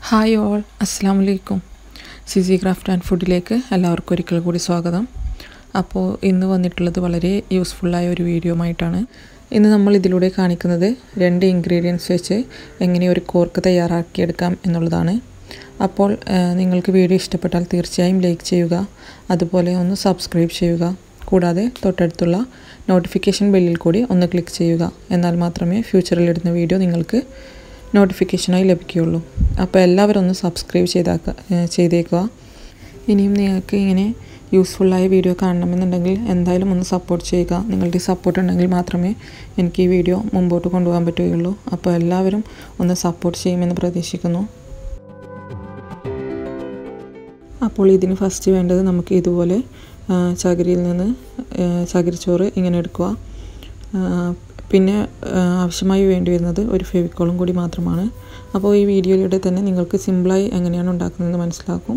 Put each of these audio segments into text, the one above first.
hi all അസ്സാം വലൈക്കും CC craft and ഫുഡിലേക്ക് എല്ലാവർക്കും ഒരിക്കൽ കൂടി സ്വാഗതം അപ്പോൾ ഇന്ന് വന്നിട്ടുള്ളത് വളരെ യൂസ്ഫുള്ളായ ഒരു വീഡിയോ ആയിട്ടാണ് ഇന്ന് നമ്മൾ ഇതിലൂടെ കാണിക്കുന്നത് രണ്ട് ഇൻഗ്രീഡിയൻസ് വെച്ച് എങ്ങനെ ഒരു കോർക്ക് തയ്യാറാക്കിയെടുക്കാം എന്നുള്ളതാണ് അപ്പോൾ ആ, നിങ്ങൾക്ക് വീഡിയോ ഇഷ്ടപ്പെട്ടാൽ തീർച്ചയായും ലൈക്ക് ചെയ്യുക അതുപോലെ ഒന്ന് സബ്സ്ക്രൈബ് ചെയ്യുക കൂടാതെ തൊട്ടടുത്തുള്ള നോട്ടിഫിക്കേഷൻ ബെല്ലിൽ കൂടി ഒന്ന് ക്ലിക്ക് ചെയ്യുക എന്നാൽ മാത്രമേ ഫ്യൂച്ചറിൽ ഇടുന്ന വീഡിയോ നിങ്ങൾക്ക് നോട്ടിഫിക്കേഷനായി ലഭിക്കുകയുള്ളൂ അപ്പോൾ എല്ലാവരും ഒന്ന് സബ്സ്ക്രൈബ് ചെയ്താക്ക ഏഹ് ചെയ്തേക്കുക ഇനിയും നിങ്ങൾക്ക് ഇങ്ങനെ യൂസ്ഫുള്ളായ വീഡിയോ കാണണമെന്നുണ്ടെങ്കിൽ എന്തായാലും ഒന്ന് സപ്പോർട്ട് ചെയ്യുക നിങ്ങളുടെ സപ്പോർട്ട് ഉണ്ടെങ്കിൽ മാത്രമേ എനിക്ക് ഈ വീഡിയോ മുമ്പോട്ട് കൊണ്ടുപോകാൻ പറ്റുകയുള്ളൂ അപ്പോൾ എല്ലാവരും ഒന്ന് സപ്പോർട്ട് ചെയ്യുമെന്ന് പ്രതീക്ഷിക്കുന്നു അപ്പോൾ ഇതിന് ഫസ്റ്റ് വേണ്ടത് നമുക്ക് ഇതുപോലെ ആ, ചകിരിയിൽ നിന്ന് ആ, ചകിരിച്ചോറ് ഇങ്ങനെ എടുക്കുക ആ, പിന്നെ ആ, ആവശ്യമായി വേണ്ടി വരുന്നത് ഒരു ഫെവിക്കോളും കൂടി മാത്രമാണ് അപ്പോൾ ഈ വീഡിയോയിലൂടെ തന്നെ നിങ്ങൾക്ക് സിമ്പിളായി എങ്ങനെയാണ് ഉണ്ടാക്കുന്നതെന്ന് മനസ്സിലാക്കും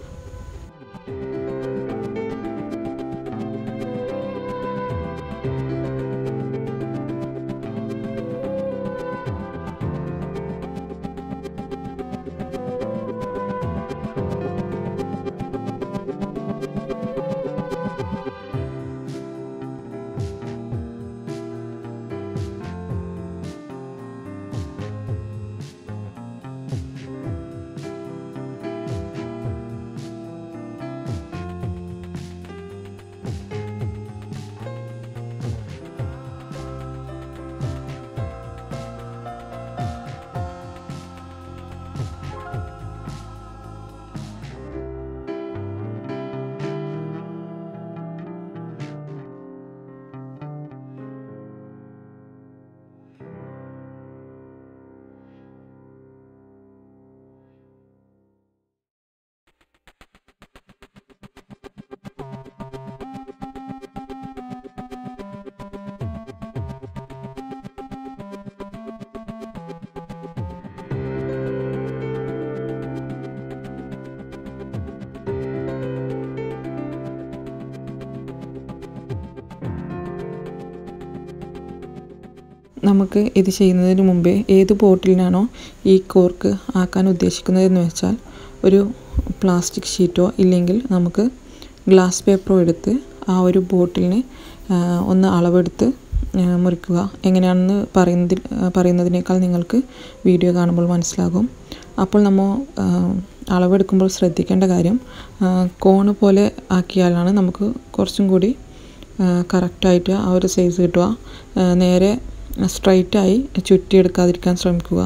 നമുക്ക് ഇത് ചെയ്യുന്നതിന് മുമ്പേ ഏത് ബോട്ടിലിനാണോ ഈ കോർക്ക് ആക്കാൻ ഉദ്ദേശിക്കുന്നതെന്ന് വെച്ചാൽ ഒരു പ്ലാസ്റ്റിക് ഷീറ്റോ ഇല്ലെങ്കിൽ നമുക്ക് ഗ്ലാസ് പേപ്പറോ എടുത്ത് ആ ഒരു ബോട്ടിലിന് ആ, ഒന്ന് അളവെടുത്ത് ആ, മുറിക്കുക എങ്ങനെയാണെന്ന് പറയുന്നതിൽ പറയുന്നതിനേക്കാൾ നിങ്ങൾക്ക് വീഡിയോ കാണുമ്പോൾ മനസ്സിലാകും അപ്പോൾ നമ്മൾ ആ, അളവെടുക്കുമ്പോൾ ശ്രദ്ധിക്കേണ്ട കാര്യം ആ, കോണ് പോലെ ആക്കിയാലാണ് നമുക്ക് കുറച്ചും കൂടി കറക്റ്റായിട്ട് ആ ഒരു സൈസ് കിട്ടുക ആ, നേരെ സ്ട്രൈറ്റായി ചുറ്റിയെടുക്കാതിരിക്കാൻ ശ്രമിക്കുക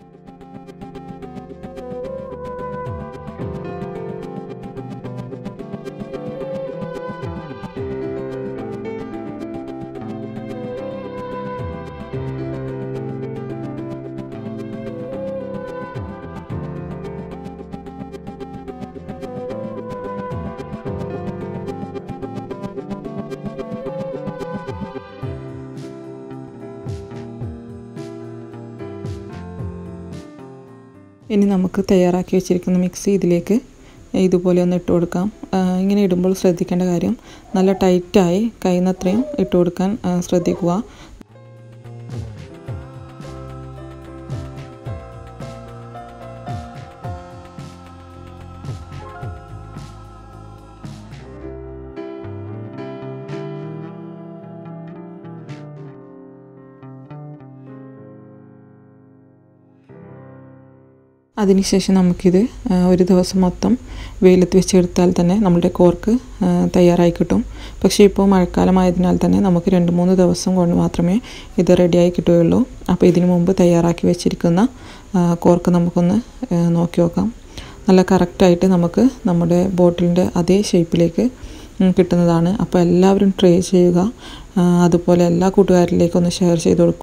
ഇനി നമുക്ക് തയ്യാറാക്കി വെച്ചിരിക്കുന്ന മിക്സി ഇതിലേക്ക് ഇതുപോലെ ഒന്ന് ഇട്ട് കൊടുക്കാം ആ, ഇങ്ങനെ ഇടുമ്പോൾ ശ്രദ്ധിക്കേണ്ട കാര്യം നല്ല ടൈറ്റായി കഴിയുന്നത്രയും ഇട്ട് കൊടുക്കാൻ ആ, ശ്രദ്ധിക്കുക അതിനുശേഷം നമുക്കിത് ആ, ഒരു ദിവസം മൊത്തം വെയിലത്ത് വെച്ചെടുത്താൽ തന്നെ നമ്മുടെ കോർക്ക് ആ, തയ്യാറായി കിട്ടും പക്ഷേ ഇപ്പോൾ മഴക്കാലമായതിനാൽ തന്നെ നമുക്ക് രണ്ട് മൂന്ന് ദിവസം കൊണ്ട് മാത്രമേ ഇത് റെഡിയായി കിട്ടുകയുള്ളൂ അപ്പോൾ ഇതിനു മുമ്പ് തയ്യാറാക്കി വെച്ചിരിക്കുന്ന ആ, കോർക്ക് നമുക്കൊന്ന് ആ, നോക്കി നോക്കാം നല്ല കറക്റ്റായിട്ട് നമുക്ക് നമ്മുടെ ബോട്ടിലിൻ്റെ അതേ ഷേപ്പിലേക്ക് ഉം, കിട്ടുന്നതാണ് അപ്പോൾ എല്ലാവരും ട്രൈ ചെയ്യുക ആ, അതുപോലെ എല്ലാ കൂട്ടുകാരിലേക്കും ഒന്ന് ഷെയർ ചെയ്ത് കൊടുക്കുക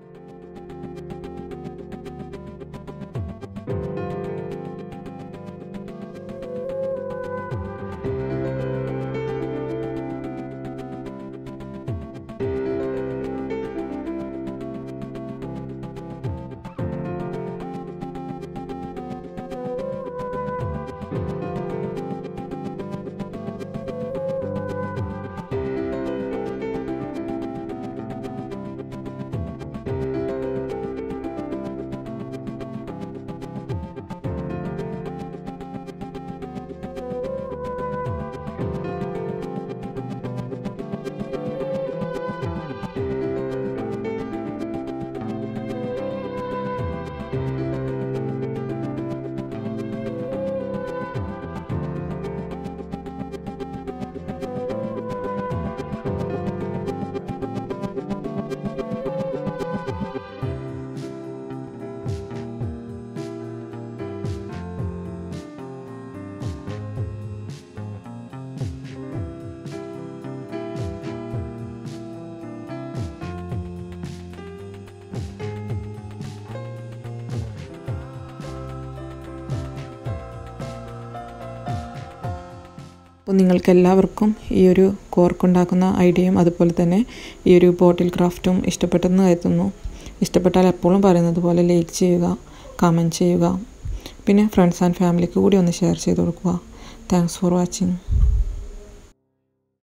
അപ്പോൾ നിങ്ങൾക്ക് എല്ലാവർക്കും ഈ ഒരു കോർക്കുണ്ടാക്കുന്ന ഐഡിയയും അതുപോലെ തന്നെ ഈ ഒരു ബോട്ടിൽ ക്രാഫ്റ്റും ഇഷ്ടപ്പെട്ടെന്ന് കരുതുന്നു ഇഷ്ടപ്പെട്ടാൽ എപ്പോഴും പറയുന്നത് പോലെ ലൈക്ക് ചെയ്യുക കമൻറ്റ് ചെയ്യുക പിന്നെ ഫ്രണ്ട്സ് ആൻഡ് ഫാമിലിക്ക് കൂടി ഒന്ന് ഷെയർ ചെയ്ത് കൊടുക്കുക താങ്ക്സ് ഫോർ വാച്ചിങ്